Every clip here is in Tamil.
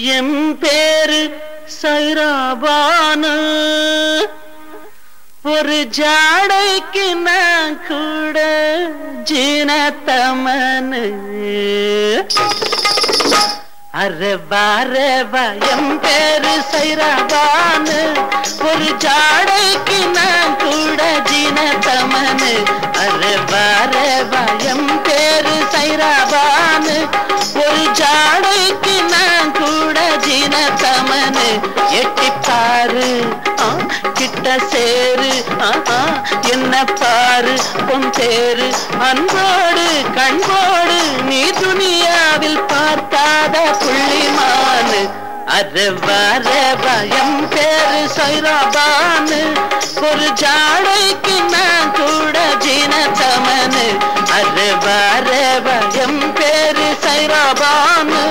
எம் பேரு சைராபானு ஒரு ஜாடைக்கு நான் கூட ஜீனத்தமனு அரவா அரவா எம் பேரு சைராபானு ஒரு ஜாடைக்கு நான் கூட ஜீனத்தமனு அரவா அரவா எம் பேரு சைராபானு ஒரு ஜாடைக்கு நான் கூட ஜீனத்தமனு எட்டி பாரு ஆ, கிட்ட சேரு ஆஹா, என்ன பாரு பொன் தேரு அன்போடு கண்போடு நீ துனியாவில் பார்க்காத புள்ளிமானு அரவரவயம் பேரு சைராபானு ஒரு ஜாடைக்கு நான் கூட ஜீனத்தமனு அரவரவயம் பேரு சைராபானு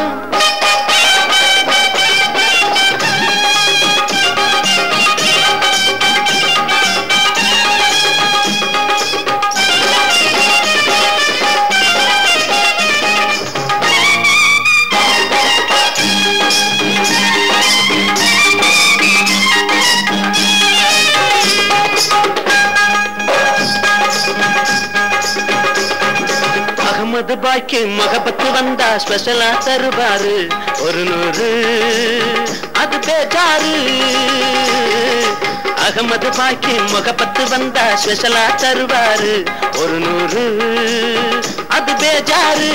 அகமது பாய்க்கு முகப்பத்து வந்தா ஸ்பெஷலா தருவாரு ஒரு நூறு அது பேஜாரு அகமது பாய்க்கு முகப்பத்து வந்தா ஸ்பெஷலா தருவாரு ஒரு நூறு அது பேஜாரு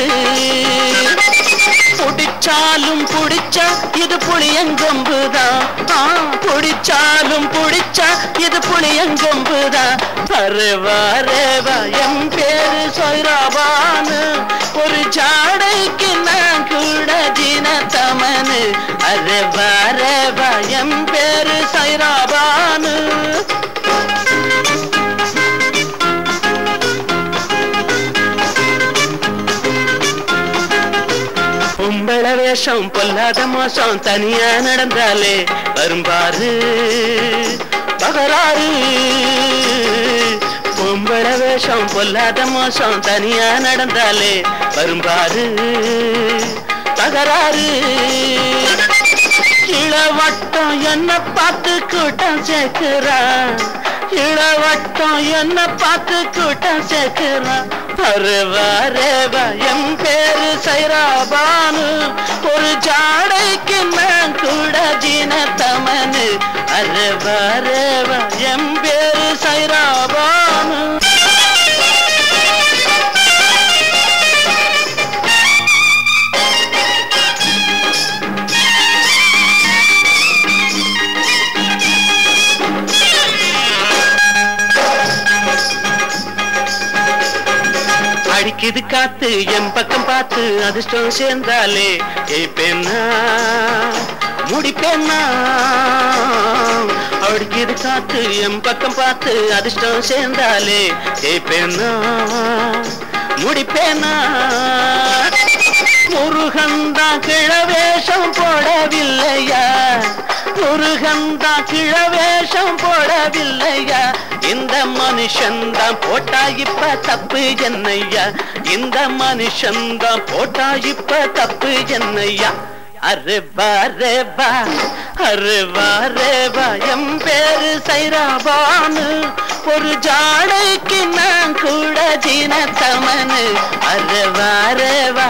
புடிச்சாலும் புடிச்சா இது புளியங்கொம்புதான் ஆ, புடிச்சாலும் புடிச்சா இது புளியங்கொம்புதான் அரவா அரவா எம் பேரு சொய்ராபானு ஒரு ஜாடைக்கு நான் கூட ஜீனத்தமனு அரவா அரவா எம் பேரு சைராபானு பொம்பள வேஷம் பொல்லாத மோசம் தனியா நடந்தாலே வரும்பாரு பகராறு பொம்பள வேஷம் பொல்லாத மோசம் தனியா நடந்தாலே வரும்பாரு தகராறு இளவட்டம் என்ன பார்த்து கூட்டம் சேர்க்கிறான் இளவட்டம் என்ன பார்த்து கூட்டம் சேர்க்கிறான் அரவா அரவா எம் பேரு சைராபானு ஒரு ஜாடைக்கு நான் கூட ஜீனத்தமனு அரவா அரவா எம் பேரு சைராபானு அடிக்குது காத்து என் பக்கம் பார்த்து அதிர்ஷ்டம் சேர்ந்தாலே ஜெயிப்பேன்னா முடிப்பேன்னா அடிக்குது காத்து என் பக்கம் பார்த்து அதிர்ஷ்டம் சேர்ந்தாலே ஜெயிப்பேன்னா முடிப்பேன்னா முருகன்தான் கிழவேஷம் போடவில்லையா முருகன்தான் கிழவேஷம் போடவில்லையா இந்த மனுஷன்தான் போட்டா இப்ப தப்பு என்னையா இந்த மனுஷன்தான் போட்டா இப்ப தப்பு என்னையா அரேபா ரேபா அரேபா ரேபா எம் பேரு சைராபானு ஒரு ஜாடைக்கு நான் கூட ஜீனத்தமனு அரேபா ரேபா